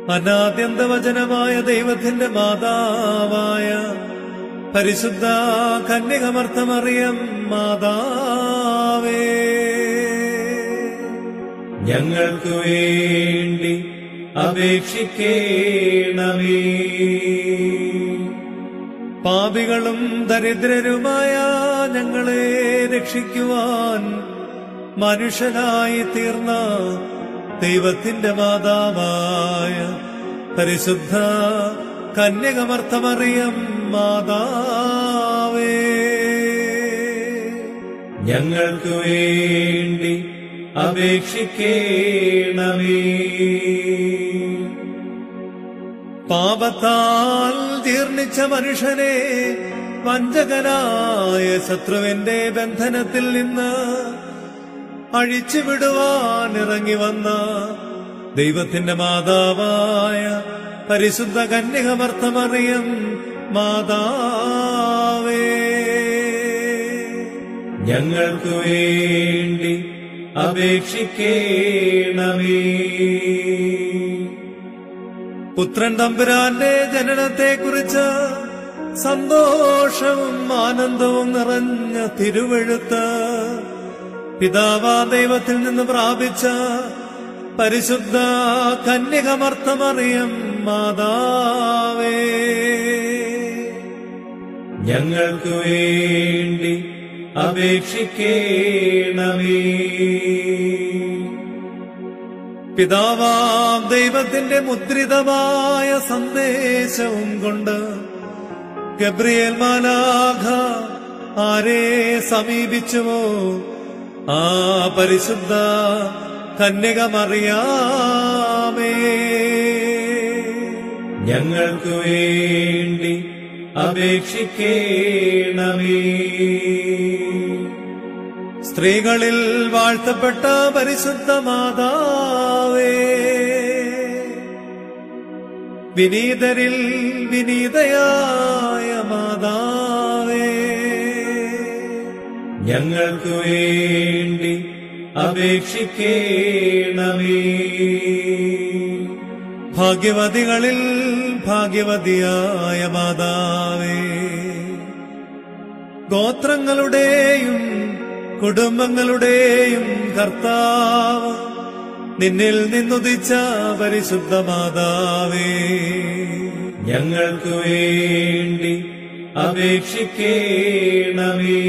അനാദ്യന്തവചനമായ ദൈവത്തിന്റെ മാതാവായ പരിശുദ്ധ കന്യകമർത്ഥമറിയം മാതാവേ ഞങ്ങൾക്ക് വേണ്ടി അപേക്ഷിക്കേണമേ പാപികളും ദരിദ്രരുമായ ഞങ്ങളെ രക്ഷിക്കുവാൻ മനുഷ്യനായി തീർന്ന ദൈവത്തിന്റെ മാതാവായ പരിശുദ്ധ കന്യകമർത്ഥമറിയം മാതാവേ ഞങ്ങൾക്ക് വേണ്ടി അപേക്ഷിക്കേണമേ പാപത്താൽ ജീർണിച്ച മനുഷ്യനെ വഞ്ചകനായ ശത്രുവിന്റെ ബന്ധനത്തിൽ നിന്ന് അഴിച്ചുവിടുവാൻ ഇറങ്ങി വന്ന ദൈവത്തിന്റെ മാതാവായ പരിശുദ്ധ കന്യകമർത്ഥമറിയം മാതാവേ ഞങ്ങൾക്ക് വേണ്ടി അപേക്ഷിക്കേണമേ പുത്രൻ തമ്പുരാന്റെ ജനനത്തെക്കുറിച്ച് സന്തോഷവും ആനന്ദവും നിറഞ്ഞ തിരുവെഴുത്ത് പിതാവാ ദൈവത്തിൽ നിന്ന് പ്രാപിച്ച പരിശുദ്ധ കന്യകമർത്ഥമറിയം മാതാവേ ഞങ്ങൾക്ക് വേണ്ടി അപേക്ഷിക്കേണമേ പിതാവാം ദൈവത്തിന്റെ മുദ്രിതമായ സന്ദേശവും കൊണ്ട് ഗബ്രിയേൽ മാലാഖ ആരെ സമീപിച്ചുവോ ആ പരിശുദ്ധ കന്യകമറിയാമേ ഞങ്ങൾക്ക് വേണ്ടി അപേക്ഷിക്കേണമേ സ്ത്രീകളിൽ വാഴ്ത്തപ്പെട്ട പരിശുദ്ധ മാതാവേ വിനീതരിൽ വിനീതയായ മാതാവേ ഞങ്ങൾക്ക് വേണ്ടി അപേക്ഷിക്കേണമേ ഭാഗ്യവതികളിൽ ഭാഗ്യവതിയായ മാതാവേ ഗോത്രങ്ങളുടെയും കുടുംബങ്ങളുടെയും കർത്താവ് നിന്നിൽ നിന്നുദിച്ച പരിശുദ്ധ മാതാവേ ഞങ്ങൾക്ക് വേണ്ടി അപേക്ഷിക്കേണമേ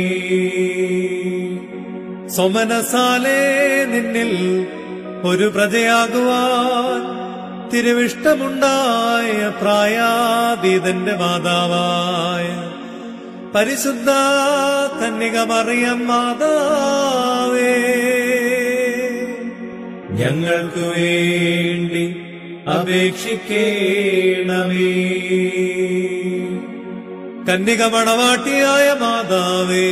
സോമനസാലെ നിന്നിൽ ഒരു പ്രജയാകുവാൻ തിരുവിഷ്ടമുണ്ടായ പ്രായാതീതന്റെ മാതാവായ പരിശുദ്ധ കന്യകമറിയം മാതാവേ ഞങ്ങൾക്ക് വേണ്ടി അപേക്ഷിക്കേണമേ കന്യകമണവാട്ടിയായ മാതാവേ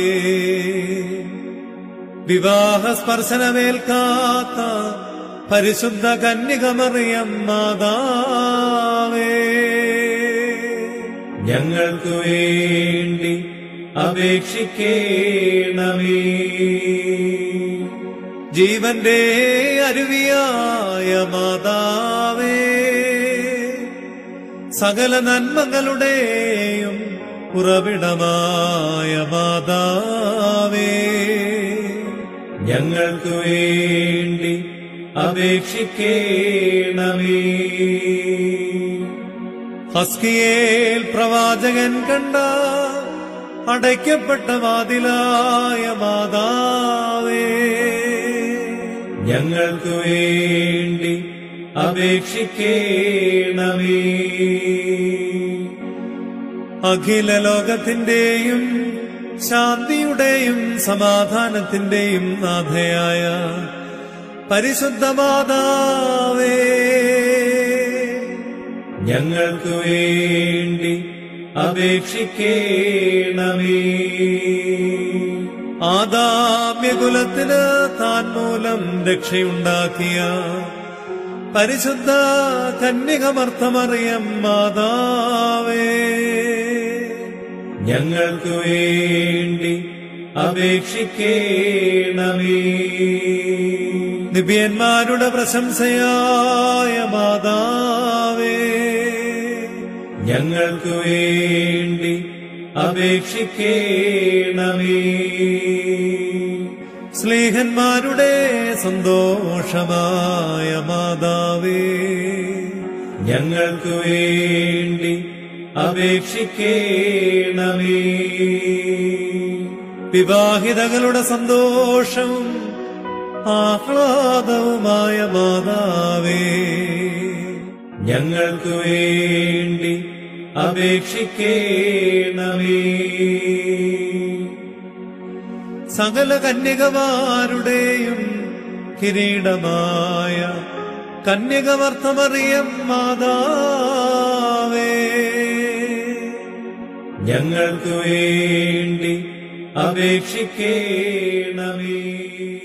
വിവാഹ സ്പർശനമേൽക്കാത്ത പരിശുദ്ധ കന്യകമറിയം മാതാവേ ഞങ്ങൾക്ക് വേണ്ടി അപേക്ഷിക്കേണമേ ജീവന്റെ അരുവിയായ മാതാവേ സകല നന്മകളുടെയും ഉറവിടമായ മാതാവേ ഞങ്ങൾക്ക് വേണ്ടി അപേക്ഷിക്കേണമേ ഹസ്കിയേൽ പ്രവാചകൻ കണ്ട അടയ്ക്കപ്പെട്ട വാതിലായ മാതാവേ ഞങ്ങൾക്ക് വേണ്ടി അപേക്ഷിക്കേണമേ അഖില ലോകത്തിന്റെയും ശാന്തിയുടെയും സമാധാനത്തിന്റെയും നാഥയായ പരിശുദ്ധ മാതാവേ ഞങ്ങൾക്ക് വേണ്ടി അപേക്ഷിക്കേണമേ ആദാമ്യകുലത്തിന് താൻ മൂലം രക്ഷയുണ്ടാക്കിയ പരിശുദ്ധ കന്യകമർത്ഥമറിയം മാതാവേ ഞങ്ങൾക്ക് വേണ്ടി അപേക്ഷിക്കേണമേ നിബിയന്മാരുടെ പ്രശംസയായ മാതാവേ ഞങ്ങൾക്കു വേണ്ടി അപേക്ഷിക്കേണമേ സ്നേഹന്മാരുടെ സന്തോഷമായ മാതാവേ ഞങ്ങൾക്കു വേണ്ടി അപേക്ഷിക്കേണമേ വിവാഹിതകളുടെ സന്തോഷവും ആഹ്ലാദവുമായ മാതാവേ ഞങ്ങൾക്കു വേണ്ടി അപേക്ഷിക്കേണമേ സകല കന്യകമാരുടെയും കിരീടമായ കന്യകവർത്തമറിയം മാതാവേ ഞങ്ങൾക്കു വേണ്ടി അപേക്ഷിക്കേണമേ